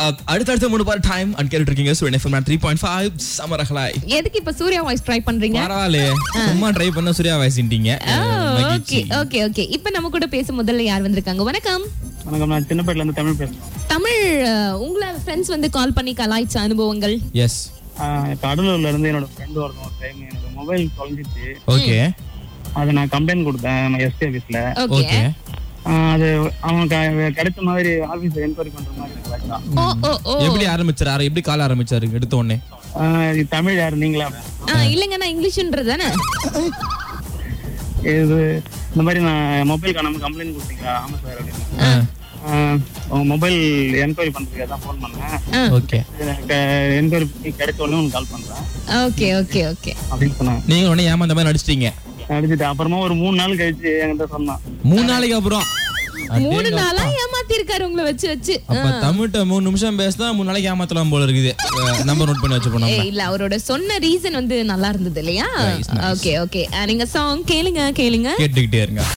அடுத்தடுத்த மூணு part time and கேட்டு இருக்கீங்க Suryan FM three point five சமரகலாய் எதுக்கு இப்ப சூர்யா வாய்ஸ் ட்ரை பண்றீங்க பரவாயில்லையே சும்மா ட்ரை பண்ண சூர்யா வாசிட்டீங்க ஓகே ஓகே ஓகே இப்ப நம்ம கூட பேச முதல்ல யார் வந்திருக்காங்க வணக்கம் வணக்கம் நான் சின்னப்பேட்டில இருந்து தமிழ் பேசுறேன் தமிழ் அஹ், உங்களை ஃப்ரெண்ட்ஸ் வந்து கால் பண்ணி கலாய்ச்ச அனுபவங்கள் எஸ் ஆஹ் இப்ப கடலூர்ல இருந்து என்னோட ஃப்ரெண்டு ஒருத்தன் ஒரு டைம் எனக்கு மொபைல் தொலைஞ்சிச்சு ஓகே அதை நான் கம்ப்ளைண்ட் கொடுத்தேன் எஸ்டி ஆஃபீஸ்ல ஓகே ஓகே அது அவன் க- கிடைச்ச மாதிரி ஆபீஸ் என்கொயரி பண்ற மாதிரி எனக்கு கிடைச்சான். ஓ ஓ ஓ எப்படி ஆரம்பிச்சாரு எப்படி கால் ஆரம்பிச்சாரு எடுத்த உடனே ஆஹ் இது தமிழ் யாரு நீங்களா ஆ, இல்லைங்க நான் இங்கிலீஷ்ன்றது தானே இது இந்த மாதிரி நான் மொபைல் காணாம கம்ப்ளைண்ட் கொடுத்தீங்களா ஆமா சார் அப்படின்னு ஆஹ் உங்க மொபைல் என்கொயரி பண்றதுக்காக தான் ஃபோன் பண்ணேன் ஓகே என்கொயரி கிடைச்ச உடனே உங்களுக்கு கால் பண்றேன் ஓகே ஓகே ஓகே அப்படின்னு சொன்னாங்க நீங்க உடனே ஏமாந்த மாதிரி நடிச்சிட்டீங்க அடிச்சுட்டு அப்புறமா ஒரு மூணு நாள் கழிச்சு என்கிட்ட சொன்னான் மூணு நாளைக்கு அப்புறம் மூணு நாளா ஏமாத்தி இருக்காரு உங்களை வச்சு வச்சு அப்ப தமிழ்ட்ட மூணு நிமிஷம் பேசினா மூணு நாளைக்கு ஏமாத்தலாம் போல இருக்குது நம்பர் நோட் பண்ணி வச்சுப்போம் ஏய், நம்ம இல்ல அவரோட சொன்ன ரீசன் வந்து நல்லா இருந்தது இல்லையா Nice, nice. ஓகே ஓகே நீங்க சாங் கேளுங்க கேளுங்க கேட்டுக்கிட்டே இருங்க